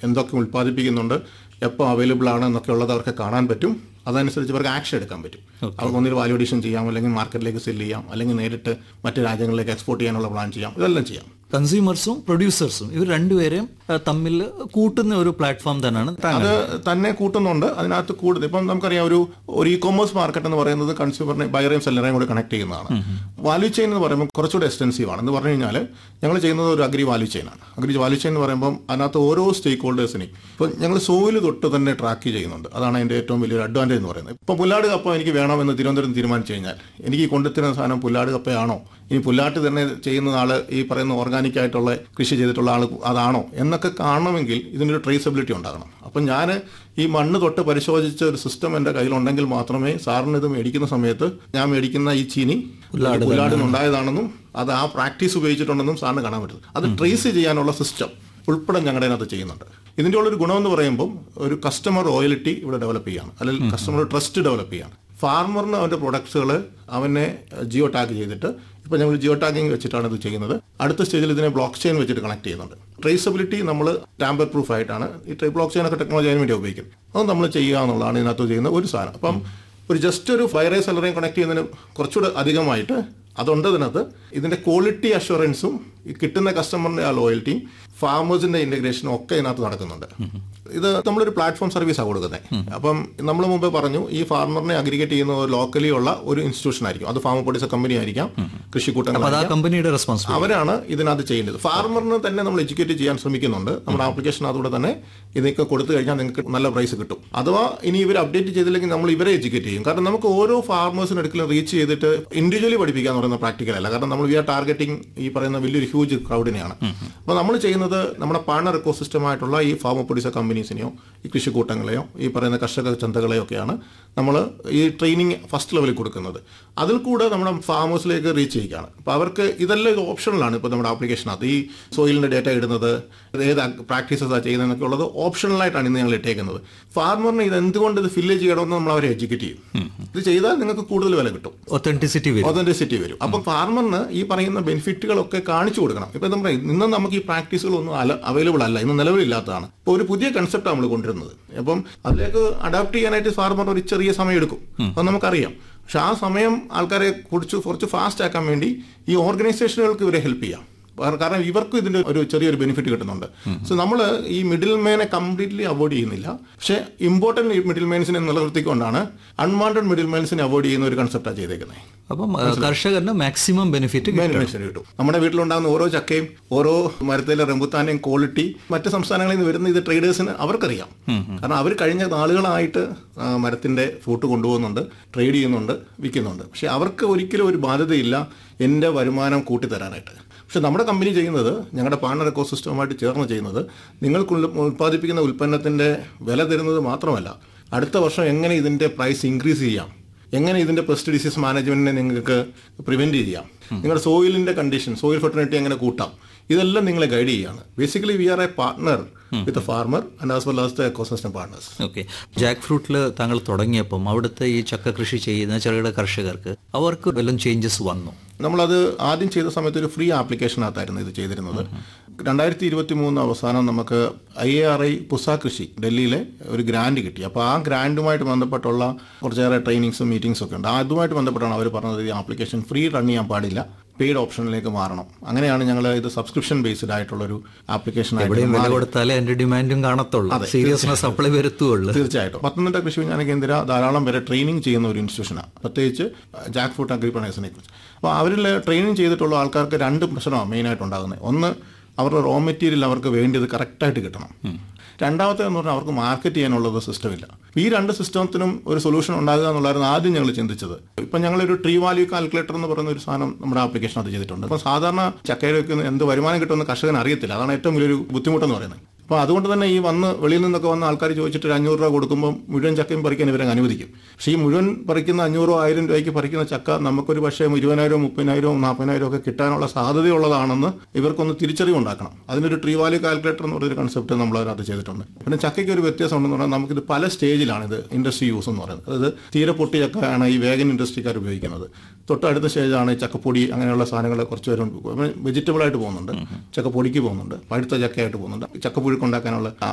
എന്തൊക്കെ ഉൽപ്പാദിപ്പിക്കുന്നുണ്ട് എപ്പോൾ അവൈലബിൾ ആണ് എന്നൊക്കെ ഉള്ളത് അവർക്ക് കാണാൻ പറ്റും അതനുസരിച്ച് അവർക്ക് ആക്ഷൻ എടുക്കാൻ പറ്റും അവർക്ക് ഒന്നിൽ വാല്യൂ അഡീഷൻ ചെയ്യാം അല്ലെങ്കിൽ മാർക്കറ്റിലേക്ക് സെല് ചെയ്യാം അല്ലെങ്കിൽ നേരിട്ട് മറ്റ് രാജ്യങ്ങളിലേക്ക് എക്സ്പോർട്ട് ചെയ്യാനുള്ള പ്ലാൻ ചെയ്യാം ഇതെല്ലാം ചെയ്യാം കൺസ്യൂമേഴ്സും പ്രൊഡ്യൂസേഴ്സും ഇവർ രണ്ടുപേരെയും ആ, തമ്മിൽ കൂട്ടുന്ന ഒരു പ്ലാറ്റ്ഫോം തന്നെയാണ് താങ്കൾ അത് തന്നെ കൂട്ടുന്നുണ്ട് അതിനകത്ത് കൂടുതൽ ഇപ്പം നമുക്കറിയാം ഒരു ഒരു ഇ കോമേഴ്സ് മാർക്കറ്റ് എന്ന് പറയുന്നത് കൺസ്യൂമറിനെ ബയറേയും സെല്ലറേയും കൂടി കണക്ട് ചെയ്യുന്നതാണ് വാല്യൂ ചെയിൻ എന്ന് പറയുമ്പോൾ കുറച്ചുകൂടി എക്സ്റ്റൻസീവ് ആണ് എന്ന് പറഞ്ഞു കഴിഞ്ഞാൽ ഞങ്ങൾ ചെയ്യുന്നത് ഒരു അഗ്രി വാല്യൂ ചെയിൻ ആണ് അഗ്രി വാല്യൂ ചെയിൻ എന്ന് പറയുമ്പോൾ അതിനകത്ത് ഓരോ സ്റ്റേക്ക് ഹോൾഡേഴ്സിനെയും ഇപ്പം ഞങ്ങൾ സോയിൽ തൊട്ട് തന്നെ ട്രാക്ക് ചെയ്യുന്നുണ്ട് അതാണ് അതിന്റെ ഏറ്റവും വലിയൊരു അഡ്വാൻറ്റേജ് എന്ന് പറയുന്നത് ഇപ്പം പുല്ലാട് കപ്പ എനിക്ക് വേണമെന്ന് തിരുവനന്തപുരം തീരുമാനിച്ചു കഴിഞ്ഞാൽ എനിക്ക് ഈ കൊണ്ടുത്തരുന്ന സാധനം പുല്ലാട് കപ്പയാണോ ഇനി പുല്ലാട്ട് തന്നെ ചെയ്യുന്ന ആള് ഈ പറയുന്ന ഓർഗാനിക് ആയിട്ടുള്ള കൃഷി ചെയ്തിട്ടുള്ള ആൾ അതാണോ എന്നൊക്കെ കാണണമെങ്കിൽ ഇതിനൊരു ട്രേസബിലിറ്റി ഉണ്ടാകണം അപ്പം ഞാൻ ഈ മണ്ണ് തൊട്ട് പരിശോധിച്ച ഒരു സിസ്റ്റം എൻ്റെ കയ്യിലുണ്ടെങ്കിൽ മാത്രമേ സാറിന് ഇത് മേടിക്കുന്ന സമയത്ത് ഞാൻ മേടിക്കുന്ന ഈ ചീനി പുല്ലാടിന് ഉണ്ടായതാണെന്നും അത് ആ പ്രാക്ടീസ് ഉപയോഗിച്ചിട്ടുണ്ടെന്നും സാറിന് കാണാൻ പറ്റും അത് ട്രേസ് ചെയ്യാനുള്ള സിസ്റ്റം ഉൾപ്പെടെ ഞങ്ങളുടെ അതിനകത്ത് ചെയ്യുന്നുണ്ട് ഇതിൻ്റെ ഉള്ളൊരു ഗുണമെന്ന് പറയുമ്പോൾ ഒരു കസ്റ്റമർ റോയലിറ്റി ഇവിടെ ഡെവലപ്പ് ചെയ്യാണ് അല്ലെങ്കിൽ കസ്റ്റമർ ട്രസ്റ്റ് ഡെവലപ്പ് ചെയ്യാണ് ഫാർമറിന് അവൻ്റെ പ്രൊഡക്ട്സുകൾ അവനെ ജിയോ ടാഗ് ചെയ്തിട്ട് ഇപ്പോൾ ഞങ്ങൾ ജിയോ ടാഗിങ് വെച്ചിട്ടാണ് ഇത് ചെയ്യുന്നത് അടുത്ത സ്റ്റേജിൽ ഇതിനെ ബ്ലോക്ക് ചെയിൻ വെച്ചിട്ട് കണക്ട് ചെയ്യുന്നുണ്ട് ട്രേസബിലിറ്റി നമ്മൾ ടാമ്പർ പ്രൂഫ് ആയിട്ടാണ് ഈ ബ്ലോക്ക് ചെയിൻ ഒക്കെ ടെക്നോളജി അതിന് വേണ്ടി ഉപയോഗിക്കുന്നത് അത് നമ്മൾ ചെയ്യുക എന്നുള്ളതാണ് ഇതിനകത്ത് ചെയ്യുന്ന ഒരു സാധനം അപ്പം ഒരു ജസ്റ്റ് ഒരു ഫയറേ സെലറേയും കണക്ട് ചെയ്യുന്നതിന് കുറച്ചുകൂടെ അധികമായിട്ട് അതുണ്ട് ഇതിനകത്ത് ഇതിന്റെ ക്വാളിറ്റി അഷുറൻസും ഈ കിട്ടുന്ന കസ്റ്റമറിന്റെ ആ ലോയൽറ്റിയും ഫാമേഴ്സിന്റെ ഇന്റഗ്രേഷനും ഒക്കെ ഇതിനകത്ത് നടക്കുന്നുണ്ട് ഇത് നമ്മളൊരു പ്ലാറ്റ്ഫോം സർവീസാണ് കൊടുക്കുന്നത് അപ്പം നമ്മൾ മുമ്പ് പറഞ്ഞു ഈ ഫാർമറിനെ അഗ്രിഗേറ്റ് ചെയ്യുന്ന ലോക്കലി ഉള്ള ഒരു ഇൻസ്റ്റിറ്റ്യൂഷൻ ആയിരിക്കും അത് ഫാമർ പ്രൊഡ്യൂസർ കമ്പനി ആയിരിക്കാം കൃഷിക്കൂട്ടങ്ങൾ അത് ആ കമ്പനിയുടെ റെസ്പോൺസിബിലിറ്റി അവരാണ് ഇതിനകത്ത് ചെയ്യേണ്ടത് ഫാർമറിന് തന്നെ നമ്മൾ എഡ്യൂക്കേറ്റ് ചെയ്യാൻ ശ്രമിക്കുന്നുണ്ട് നമ്മുടെ ആപ്ലിക്കേഷൻ അതുകൂടെ തന്നെ ഇതൊക്കെ കൊടുത്തു കഴിഞ്ഞാൽ നിങ്ങൾക്ക് നല്ല പ്രൈസ് കിട്ടും അഥവാ ഇനി ഇവർ അപ്ഡേറ്റ് ചെയ്തില്ലെങ്കിൽ നമ്മൾ ഇവരെ എഡ്യൂക്കേറ്റ് ചെയ്യും കാരണം നമുക്ക് ഓരോ ഫാർമേഴ്സിന് എടുക്കലും റീച്ച് ചെയ്തിട്ട് ഇൻഡിവിജ്വലി പഠിപ്പിക്കുക എന്ന് പറയുന്ന പ്രാക്ടിക്കൽ അല്ല കാരണം നമ്മൾ വി ആർ ടാർഗറ്റിംഗ് ഈ പറയുന്ന വലിയൊരു ഹ്യൂജ് ക്രൗഡിനെയാണ് അപ്പോൾ നമ്മൾ ചെയ്യുന്നത് നമ്മുടെ പാർട്ണർ എക്കോസിസ്റ്റമായിട്ടുള്ള ഈ ഫാമർ പ്രൊഡ്യൂസർ കമ്പനീസിനെയോ ഈ കൃഷിക്കൂട്ടങ്ങളെയോ ഈ പറയുന്ന കർഷക ചന്തകളെയോ ഒക്കെയാണ് നമ്മൾ ഈ ട്രെയിനിങ് ഫസ്റ്റ് ലെവലിൽ കൊടുക്കുന്നത് അതിൽ കൂടെ നമ്മുടെ ഫാമേഴ്സിലേക്ക് റീച്ച് ചെയ്യുകയാണ് അപ്പോൾ അവർക്ക് ഇതെല്ലാം ഇത് ഓപ്ഷണലാണ് ഇപ്പോൾ നമ്മുടെ ആപ്ലിക്കേഷനകത്ത് ഈ സോയിലിൻ്റെ ഡേറ്റ ഇടുന്നത് ഏത് പ്രാക്ടീസസാണ് ചെയ്യുന്നതെന്നൊക്കെ ഉള്ളത് ഓപ്ഷണലായിട്ടാണ് ഇന്ന് ഞങ്ങൾ ഇട്ടേക്കുന്നത് ഫാർമറിന് ഇത് എന്തുകൊണ്ട് ഇത് ഫില്ല് ചെയ്യണമെന്ന് നമ്മൾ അവരെ എഡ്യൂക്കേറ്റ് ചെയ്യും ഇത് ചെയ്താൽ നിങ്ങൾക്ക് കൂടുതൽ വില കിട്ടും ഒത്തന്റിസിറ്റി വരും ഒതന്റിസിറ്റി വരും അപ്പം ഫാർമറിന് ഈ പറയുന്ന ബെനിഫിറ്റുകളൊക്കെ കാണിച്ചു കൊടുക്കണം ഇപ്പം എന്താ പറയുക ഇന്ന് നമുക്ക് ഈ പ്രാക്ടീസുകളൊന്നും അവൈലബിൾ അല്ല ഇന്ന് നിലവിലില്ലാത്തതാണ് ഇപ്പോൾ ഒരു പുതിയ കൺസെപ്റ്റ് നമ്മൾ കൊണ്ടുവരുന്നത് അപ്പം അതിലേക്ക് അഡാപ്റ്റ് ചെയ്യാനായിട്ട് ഫാർമർ ഒരു ചെറിയ സമയം എടുക്കും അത് നമുക്കറിയാം പക്ഷെ ആ സമയം ആൾക്കാരെ കുറിച്ച് കുറച്ച് ഫാസ്റ്റ് ആക്കാൻ വേണ്ടി ഈ ഓർഗനൈസേഷനുകൾക്ക് ഇവരെ ഹെൽപ്പ് ചെയ്യാം കാരണം- കാരണം ഇവർക്കും ഇതിന്റെ ഒരു ചെറിയൊരു ബെനിഫിറ്റ് കിട്ടുന്നുണ്ട് സോ നമ്മൾ ഈ മിഡിൽ മേനെ കംപ്ലീറ്റ്ലി അവോയ്ഡ് ചെയ്യുന്നില്ല പക്ഷേ ഇമ്പോർട്ടന്റ് മിഡിൽ മെയിൻസിനെ നിലനിർത്തിക്കൊണ്ടാണ് അൺവാണ്ടഡ് മിഡിൽ മെയിൻസിനെ അവോയ്ഡ് ചെയ്യുന്ന ഒരു കൺസെപ്റ്റാണ് ചെയ്തേക്കുന്നത് അപ്പം ആ, കർഷകന് മാക്സിമം ബെനിഫിറ്റ് ബെനിഫിറ്റ് കിട്ടും നമ്മുടെ വീട്ടിലുണ്ടാകുന്ന ഓരോ ചക്കയും ഓരോ മരത്തിലെ റംബുത്താന്റെയും ക്വാളിറ്റി മറ്റ് സംസ്ഥാനങ്ങളിൽ നിന്ന് വരുന്ന ഇത് ട്രേഡേഴ്സിന് അവർക്കറിയാം കാരണം അവർ കഴിഞ്ഞ നാളുകളായിട്ട് ആ, മരത്തിന്റെ ഫ്രൂട്ട് കൊണ്ടുപോകുന്നുണ്ട് ട്രേഡ് ചെയ്യുന്നുണ്ട് വിൽക്കുന്നുണ്ട് പക്ഷെ അവർക്ക് ഒരിക്കലും ഒരു ബാധ്യതയില്ല എൻ്റെ വരുമാനം കൂട്ടിത്തരാനായിട്ട് പക്ഷെ നമ്മുടെ കമ്പനി ചെയ്യുന്നത് ഞങ്ങളുടെ പാർട്ണർ എക്കോസിസ്റ്റവുമായിട്ട് ചേർന്ന് ചെയ്യുന്നത് നിങ്ങൾക്ക് ഉൽ- ഉൽപ്പാദിപ്പിക്കുന്ന ഉൽപ്പന്നത്തിന്റെ വില തരുന്നത് മാത്രമല്ല അടുത്ത വർഷം എങ്ങനെ ഇതിന്റെ പ്രൈസ് ഇൻക്രീസ് ചെയ്യാം എങ്ങനെ ഇതിന്റെ പെസ്റ്റ് ഡിസീസ് മാനേജ്മെന്റിനെ നിങ്ങൾക്ക് പ്രിവെന്റ് ചെയ്യാം നിങ്ങളുടെ സോയിലിന്റെ കണ്ടീഷൻ സോയിൽ ഫെർട്ടിലിറ്റി എങ്ങനെ കൂട്ടാം ഇതെല്ലാം നിങ്ങളെ ഗൈഡ് ചെയ്യാണ് basically we are a partner with farmer and as well as the ecosystem partners okay ജാക്ക് ഫ്രൂട്ടിൽ താങ്കൾ തുടങ്ങിയപ്പം അവിടുത്തെ ഈ ചക്ക കൃഷി ചെയ്യുന്ന ചെറുകിട കർഷകർക്ക് അവർക്ക് വല്ലതും ചേഞ്ചസ് വന്നു നമ്മളത് ആദ്യം ചെയ്ത സമയത്ത് ഒരു ഫ്രീ ആപ്ലിക്കേഷനകത്തായിരുന്നു ഇത് ചെയ്തിരുന്നത് രണ്ടായിരത്തി ഇരുപത്തി മൂന്ന് അവസാനം നമുക്ക് I A R I Pusa Krishi ഡൽഹിയിലെ ഒരു ഗ്രാൻഡ് കിട്ടി അപ്പോൾ ആ ഗ്രാൻഡുമായിട്ട് ബന്ധപ്പെട്ടുള്ള കുറച്ചേറെ ട്രെയിനിങ്സും മീറ്റിംഗ്സും ഒക്കെ ഉണ്ട് അതുമായിട്ട് ബന്ധപ്പെട്ടാണ് അവർ പറഞ്ഞത് ഈ ആപ്ലിക്കേഷൻ ഫ്രീ റൺ ചെയ്യാൻ പാടില്ല പെയ്ഡ് ഓപ്ഷനിലേക്ക് മാറണം അങ്ങനെയാണ് ഞങ്ങൾ ഇത് സബ്സ്ക്രിപ്ഷൻ ബേസ്ഡ് ആയിട്ടുള്ള ഒരു ആപ്ലിക്കേഷൻ എവിടെയും ആയിട്ട് വില കൊടുത്താലേ അതിന്റെ ഡിമാൻഡും കാണത്തുള്ളൂ സീരിയസ്നെസ് സപ്ലൈ വരുത്തുള്ളൂ തീർച്ചയായിട്ടും പത്തനംതിട്ട കൃഷി വിജ്ഞാന കേന്ദ്ര ധാരാളം പേരെ ട്രെയിനിങ് ചെയ്യുന്ന ഒരു ഇൻസ്റ്റിറ്റ്യൂഷനാണ് പ്രത്യേകിച്ച് ജാക്ക് ഫ്രൂട്ട് അഗ്രിപ്രണേഴ്സിനെ കുറിച്ച് അപ്പോൾ അവരിൽ ട്രെയിനിങ് ചെയ്തിട്ടുള്ള ആൾക്കാർക്ക് രണ്ട് പ്രശ്നമാണ് മെയിനായിട്ട് ഉണ്ടാകുന്നത് ഒന്ന് അവരുടെ റോ മെറ്റീരിയൽ അവർക്ക് വേണ്ടിയത് കറക്റ്റായിട്ട് കിട്ടണം രണ്ടാമത്തെ എന്ന് പറഞ്ഞാൽ അവർക്ക് മാർക്കറ്റ് ചെയ്യാനുള്ളത് സിസ്റ്റം ഇല്ല ഈ രണ്ട് സിസ്റ്റത്തിനും ഒരു സൊല്യൂഷൻ ഉണ്ടാകുക എന്നുള്ളതായിരുന്നു ആദ്യം ഞങ്ങൾ ചിന്തിച്ചത് ഇപ്പം ഞങ്ങളൊരു ട്രീ വാല്യൂ കാൽക്കുലേറ്റർ എന്ന് പറയുന്ന ഒരു സാധനം നമ്മുടെ ആപ്ലിക്കേഷൻ അത് ചെയ്തിട്ടുണ്ട് അപ്പം സാധാരണ ചക്കയിലേക്ക് എന്ത് വരുമാനം കിട്ടുമെന്ന് കർഷകന് അറിയത്തില്ല അതാണ് ഏറ്റവും വലിയൊരു ബുദ്ധിമുട്ടെന്ന് പറയുന്നത് അപ്പോൾ അതുകൊണ്ട് തന്നെ ഈ വന്ന് വെളിയിൽ നിന്നൊക്കെ വന്ന ആൾക്കാർ ചോദിച്ചിട്ട് ഒരു അഞ്ഞൂറ് രൂപ കൊടുക്കുമ്പോൾ മുഴുവൻ ചക്കയും പറിക്കാൻ ഇവരെ അനുവദിക്കും പക്ഷേ ഈ മുഴുവൻ പറിക്കുന്ന അഞ്ഞൂറോ ആയിരം രൂപയ്ക്ക് പറിക്കുന്ന ചക്ക നമുക്കൊരു പക്ഷേ ഇരുപതിനായിരവും മുപ്പതിനായിരവും നാൽപ്പതിനായിരവും ഒക്കെ കിട്ടാനുള്ള സാധ്യതയുള്ളതാണെന്ന് ഇവർക്കൊന്ന് തിരിച്ചറിവുണ്ടാക്കണം അതിനൊരു ട്രീ വാല്യൂ കാൽക്കുലേറ്റർ എന്ന് പറയുന്ന കൺസെപ്റ്റ് നമ്മൾ അതിനകത്ത് ചെയ്തിട്ടുണ്ട് പിന്നെ ചക്കയ്ക്ക് ഒരു വ്യത്യാസം ഉണ്ടെന്ന് പറഞ്ഞാൽ നമുക്കിത് പല സ്റ്റേജിലാണ് ഇത് ഇൻഡസ്ട്രി യൂസ് എന്ന് പറയുന്നത് അതായത് തീരെ പൊട്ടി ചക്കയാണ് ഈ വേഗൻ ഇൻഡസ്ട്രിക്കാർ ഉപയോഗിക്കുന്നത് തൊട്ടടുത്ത സ്റ്റേജാണ് ഈ ചക്കപ്പൊടി അങ്ങനെയുള്ള സാധനങ്ങൾ കുറച്ച് പേരുണ്ട് വെജിറ്റബിൾ ആയിട്ട് പോകുന്നുണ്ട് ചക്കപ്പൊടിക്ക് പോകുന്നുണ്ട് പഴുത്ത ചക്കയായിട്ട് പോകുന്നുണ്ട് ചക്കപ്പുഴുക്ക് ഉണ്ടാക്കാനുള്ള